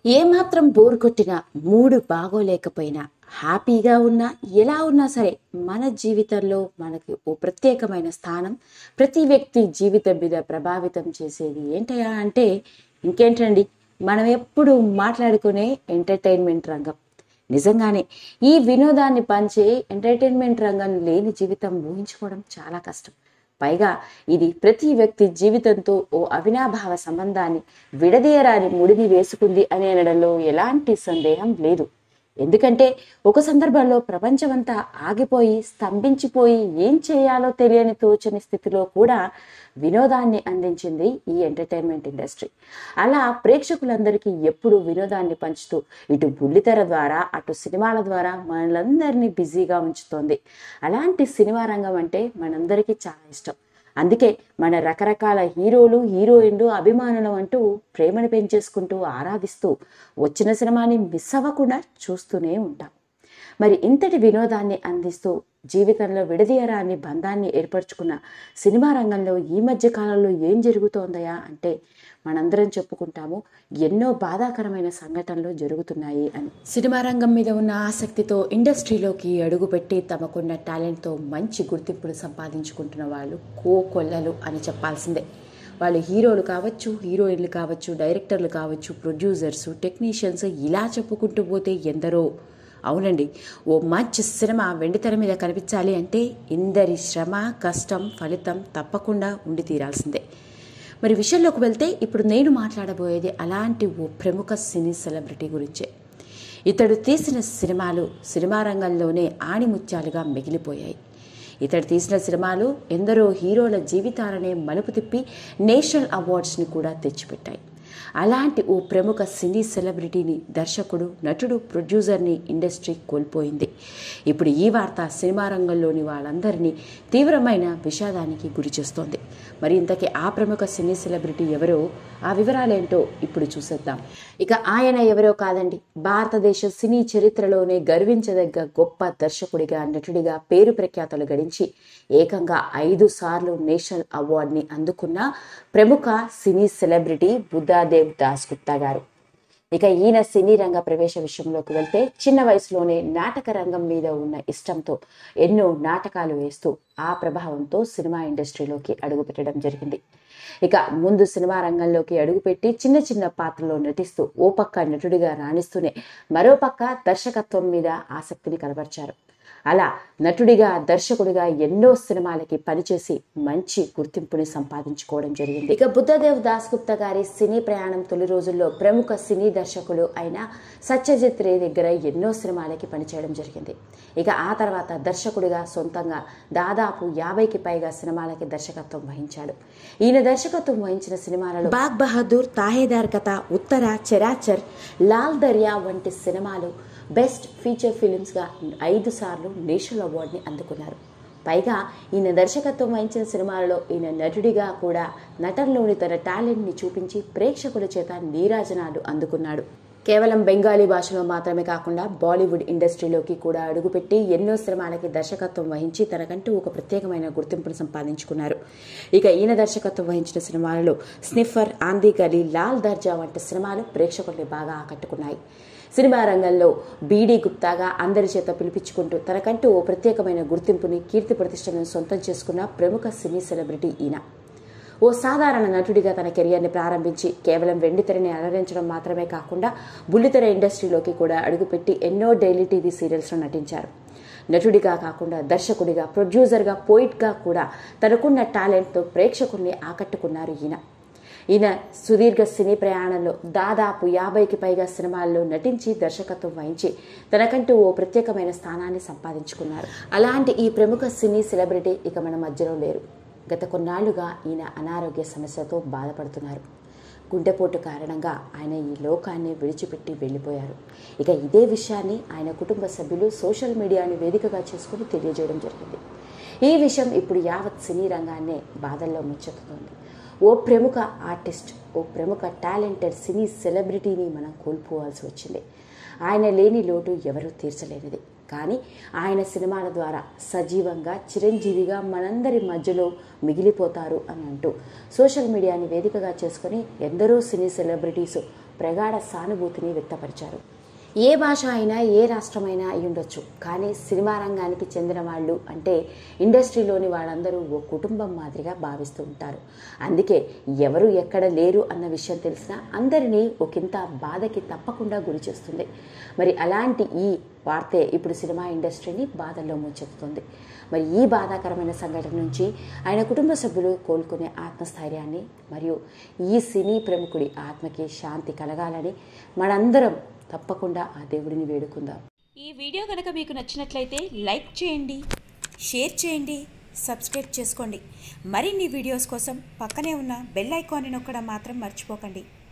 ఏమాత్రం బోర్ కొట్టినా మూడు బాగోలేకపోయినా హ్యాపీగా ఉన్నా ఎలా ఉన్నా సరే మన జీవితంలో మనకి ఓ ప్రత్యేకమైన స్థానం ప్రతి వ్యక్తి జీవితం మీద ప్రభావితం చేసేది ఏంటయా అంటే ఇంకేంటండి మనం ఎప్పుడు మాట్లాడుకునే ఎంటర్టైన్మెంట్ రంగం నిజంగానే ఈ వినోదాన్ని పంచే ఎంటర్టైన్మెంట్ రంగం లేని జీవితం ఊహించుకోవడం చాలా కష్టం పైగా ఇది ప్రతి వ్యక్తి జీవితంతో ఓ అవినాభావ సంబంధాన్ని విడదీయరాని ముడిని వేసుకుంది అని అనడంలో ఎలాంటి సందేహం లేదు ఎందుకంటే ఒక సందర్భంలో ప్రపంచమంతా ఆగిపోయి స్తంభించిపోయి ఏం చేయాలో తెలియని తోచని స్థితిలో కూడా వినోదాన్ని అందించింది ఈ ఎంటర్టైన్మెంట్ ఇండస్ట్రీ అలా ప్రేక్షకులందరికీ ఎప్పుడు వినోదాన్ని పంచుతూ ఇటు బుల్లితెర ద్వారా అటు సినిమాల ద్వారా మనలందరినీ బిజీగా ఉంచుతోంది అలాంటి సినిమా రంగం అంటే మనందరికీ చాలా ఇష్టం అందుకే మన రకరకాల హీరోలు హీరోయిన్లు అభిమానులు అంటూ ప్రేమను పెంచేసుకుంటూ ఆరాధిస్తూ వచ్చిన సినిమాని మిస్ అవ్వకుండా చూస్తూనే ఉంటాం మరి ఇంతటి వినోదాన్ని అందిస్తూ జీవితంలో విడదీయరాని బంధాన్ని ఏర్పరచుకున్న సినిమా రంగంలో ఈ మధ్య కాలంలో ఏం జరుగుతోందయా అంటే మనందరం చెప్పుకుంటాము ఎన్నో బాధాకరమైన సంఘటనలు జరుగుతున్నాయి అని సినిమా రంగం మీద ఉన్న ఆసక్తితో ఇండస్ట్రీలోకి అడుగుపెట్టి తమకున్న టాలెంట్తో మంచి గుర్తింపును సంపాదించుకుంటున్న వాళ్ళు కో కొల్లలు అని చెప్పాల్సిందే వాళ్ళు హీరోలు కావచ్చు హీరోయిన్లు కావచ్చు డైరెక్టర్లు కావచ్చు ప్రొడ్యూసర్స్ టెక్నీషియన్స్ ఇలా చెప్పుకుంటూ పోతే ఎందరో అవునండి ఓ మంచి సినిమా వెండితెర మీద కనిపించాలి అంటే ఇందరి శ్రమ కష్టం ఫలితం తప్పకుండా ఉండి తీరాల్సిందే మరి విషయంలోకి వెళ్తే ఇప్పుడు నేను మాట్లాడబోయేది అలాంటి ఓ ప్రముఖ సినీ సెలబ్రిటీ గురించే ఇతడు తీసిన సినిమాలు సినిమా రంగంలోనే ఆణిముత్యాలుగా మిగిలిపోయాయి ఇతడు తీసిన సినిమాలు ఎందరో హీరోల జీవితాలనే మలుపు తిప్పి నేషనల్ అవార్డ్స్ని కూడా తెచ్చిపెట్టాయి అలాంటి ఓ ప్రముఖ సినీ సెలబ్రిటీని దర్శకుడు నటుడు ప్రొడ్యూసర్ని ఇండస్ట్రీ కోల్పోయింది ఇప్పుడు ఈ వార్త సినిమా రంగంలోని వాళ్ళందరినీ తీవ్రమైన విషాదానికి గురి చేస్తోంది మరి ఇంతకీ ఆ ప్రముఖ సినీ సెలబ్రిటీ ఎవరో ఆ వివరాలేంటో ఇప్పుడు చూసేద్దాం ఇక ఆయన ఎవరో కాదండి భారతదేశ సినీ చరిత్రలోనే గర్వించదగ్గ గొప్ప దర్శకుడిగా నటుడిగా పేరు ప్రఖ్యాతలు గడించి ఏకంగా ఐదు సార్లు నేషనల్ అవార్డుని అందుకున్న ప్రముఖ cine celebrity Buddhadeb Dasgupta గారు ఇక ఈయన సినీ రంగ ప్రవేశ విషయంలోకి వెళ్తే చిన్న వయసులోనే నాటక రంగం మీద ఉన్న ఇష్టంతో ఎన్నో నాటకాలు వేస్తూ ఆ ప్రభావంతో సినిమా ఇండస్ట్రీలోకి అడుగుపెట్టడం జరిగింది ఇక ముందు సినిమా రంగంలోకి అడుగుపెట్టి చిన్న చిన్న పాత్రలో నటిస్తూ ఓ పక్క నటుడిగా రాణిస్తూనే మరో పక్క దర్శకత్వం మీద ఆసక్తిని కనబర్చారు అలా నటుడిగా దర్శకుడిగా ఎన్నో సినిమాలకి పనిచేసి మంచి గుర్తింపుని సంపాదించుకోవడం జరిగింది ఇక బుద్ధదేవ్ దాస్ గుప్తా గారి సినీ ప్రయాణం తొలి రోజుల్లో ప్రముఖ సినీ దర్శకులు అయిన సత్యజిత్ రే దగ్గర ఎన్నో సినిమాలకి పనిచేయడం జరిగింది ఇక ఆ తర్వాత దర్శకుడిగా సొంతంగా దాదాపు యాభైకి పైగా సినిమాలకి దర్శకత్వం వహించాడు ఈయన దర్శకత్వం వహించిన సినిమాలలో బాగ్ బహదూర్ తాహేదార్ కథ ఉత్తర చరాచర్ లాల్ దర్యా వంటి సినిమాలు బెస్ట్ ఫీచర్ ఫిలిమ్స్గా ఐదు సార్లు నేషనల్ అవార్డుని అందుకున్నారు పైగా ఈయన దర్శకత్వం వహించిన సినిమాలలో ఈయన నటుడిగా కూడా నటనలోని తన టాలెంట్ని చూపించి ప్రేక్షకుల చేత నీరాజనాలు అందుకున్నాడు కేవలం బెంగాలీ భాషలో మాత్రమే కాకుండా బాలీవుడ్ ఇండస్ట్రీలోకి కూడా అడుగుపెట్టి ఎన్నో సినిమాలకి దర్శకత్వం వహించి తనకంటూ ఒక ప్రత్యేకమైన గుర్తింపును సంపాదించుకున్నారు ఇక ఈయన దర్శకత్వం వహించిన సినిమాలలో స్నిఫర్ ఆందీ గలీ లాల్ దర్జా వంటి సినిమాలు ప్రేక్షకుల్ని బాగా ఆకట్టుకున్నాయి సినిమా రంగంలో బీడీ గుప్తాగా అందరి చేత పిలిపించుకుంటూ తనకంటూ ఓ ప్రత్యేకమైన గుర్తింపుని కీర్తి ప్రతిష్టలను సొంతం చేసుకున్న ప్రముఖ సినీ సెలబ్రిటీ ఈయన ఓ సాధారణ నటుడిగా తన కెరియర్ని ప్రారంభించి కేవలం వెండితెరని అలరించడం మాత్రమే కాకుండా బుల్లితెర ఇండస్ట్రీలోకి కూడా అడుగుపెట్టి ఎన్నో డైలీ టీవీ సీరియల్స్లో నటించారు నటుడిగా కాకుండా దర్శకుడిగా ప్రొడ్యూసర్గా పోయిట్గా కూడా తనకున్న టాలెంట్తో ప్రేక్షకుల్ని ఆకట్టుకున్నారు ఈయన ఈయన సుదీర్ఘ సినీ ప్రయాణంలో దాదాపు యాభైకి పైగా సినిమాల్లో నటించి దర్శకత్వం వహించి తనకంటూ ఓ ప్రత్యేకమైన స్థానాన్ని సంపాదించుకున్నారు అలాంటి ఈ ప్రముఖ సినీ సెలబ్రిటీ ఇక మన మధ్యలో లేరు గత కొన్నాళ్లుగా ఈయన అనారోగ్య సమస్యతో బాధపడుతున్నారు గుండెపోటు కారణంగా ఆయన ఈ లోకాన్ని విడిచిపెట్టి వెళ్ళిపోయారు ఇక ఇదే విషయాన్ని ఆయన కుటుంబ సభ్యులు సోషల్ మీడియాని వేదికగా చేసుకుని తెలియజేయడం జరిగింది ఈ విషయం ఇప్పుడు యావత్ సినీ రంగాన్నే బాధల్లో ముచ్చెత్తుతోంది ఓ ప్రముఖ ఆర్టిస్ట్ ఓ ప్రముఖ టాలెంటెడ్ సినీ సెలబ్రిటీని మనం కోల్పోవాల్సి వచ్చింది ఆయన లేని లోటు ఎవరూ తీర్చలేనిది కానీ ఆయన సినిమాల ద్వారా సజీవంగా చిరంజీవిగా మనందరి మధ్యలో మిగిలిపోతారు అని అంటూ సోషల్ మీడియాని వేదికగా చేసుకుని ఎందరో సినీ సెలబ్రిటీస్ ప్రగాఢ సానుభూతిని వ్యక్తపరిచారు ఏ భాష అయినా ఏ రాష్ట్రమైనా అయి ఉండొచ్చు కానీ సినిమా రంగానికి చెందిన వాళ్ళు అంటే ఇండస్ట్రీలోని వాళ్ళందరూ ఓ కుటుంబం మాదిరిగా భావిస్తూ ఉంటారు అందుకే ఎవరు ఎక్కడ లేరు అన్న విషయం తెలిసినా అందరినీ ఒకంత బాధకి తప్పకుండా గురి చేస్తుంది మరి అలాంటి ఈ వార్తే ఇప్పుడు సినిమా ఇండస్ట్రీని బాధల్లో ముంచెత్తుతుంది మరి ఈ బాధాకరమైన సంఘటన నుంచి ఆయన కుటుంబ సభ్యులు కోలుకునే ఆత్మస్థైర్యాన్ని మరియు ఈ సినీ ప్రముఖుడి ఆత్మకి శాంతి కలగాలని మనందరం తప్పకుండా ఆ దేవుడిని వేడుకుందాం ఈ వీడియో కనుక మీకు నచ్చినట్లయితే లైక్ చేయండి షేర్ చేయండి సబ్స్క్రైబ్ చేసుకోండి మరిన్ని వీడియోస్ కోసం పక్కనే ఉన్న బెల్ ఐకాన్ని నొక్కడం మాత్రం మర్చిపోకండి